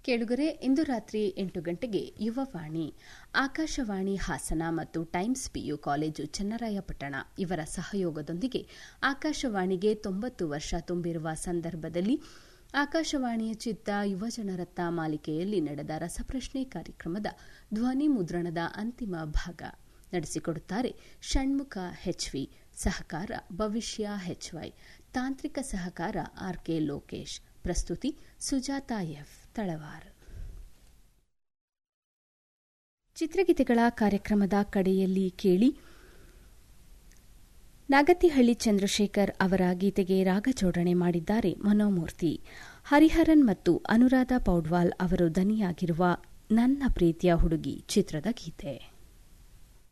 ಕೇಳುಗರೆ ಇಂದು ರಾತ್ರಿ ಎಂಟು ಗಂಟೆಗೆ ಯುವವಾಣಿ ಆಕಾಶವಾಣಿ ಹಾಸನ ಮತ್ತು ಟೈಮ್ಸ್ ಪಿಯು ಕಾಲೇಜು ಚನ್ನರಾಯಪಟ್ಟಣ ಇವರ ಸಹಯೋಗದೊಂದಿಗೆ ಆಕಾಶವಾಣಿಗೆ ತೊಂಬತ್ತು ವರ್ಷ ತುಂಬಿರುವ ಸಂದರ್ಭದಲ್ಲಿ ಆಕಾಶವಾಣಿಯ ಚಿತ್ತ ಯುವಜನರತ್ತ ಮಾಲಿಕೆಯಲ್ಲಿ ನಡೆದ ರಸಪ್ರಶ್ನೆ ಕಾರ್ಯಕ್ರಮದ ಧ್ವನಿ ಮುದ್ರಣದ ಅಂತಿಮ ಭಾಗ ನಡೆಸಿಕೊಡುತ್ತಾರೆ ಷಣ್ಮುಖ ಹೆಚ್ವಿ ಸಹಕಾರ ಭವಿಷ್ಯ ಹೆಚ್ವೈ ತಾಂತ್ರಿಕ ಸಹಕಾರ ಆರ್ಕೆ ಲೋಕೇಶ್ ಪ್ರಸ್ತುತಿ ಸುಜಾತಾ ಎಫ್ ತಳವಾರ್ ಚಿತ್ರಗೀತೆಗಳ ಕಾರ್ಯಕ್ರಮದ ಕಡೆಯಲ್ಲಿ ಕೇಳಿ ನಾಗತಿಹಳ್ಳಿ ಚಂದ್ರಶೇಖರ್ ಅವರ ಗೀತೆಗೆ ರಾಗ ಜೋಡಣೆ ಮಾಡಿದ್ದಾರೆ ಮನೋಮೂರ್ತಿ ಹರಿಹರನ್ ಮತ್ತು ಅನುರಾಧ ಪೌಡ್ವಾಲ್ ಅವರು ದನಿಯಾಗಿರುವ ನನ್ನ ಪ್ರೀತಿಯ ಹುಡುಗಿ ಚಿತ್ರದ ಗೀತೆ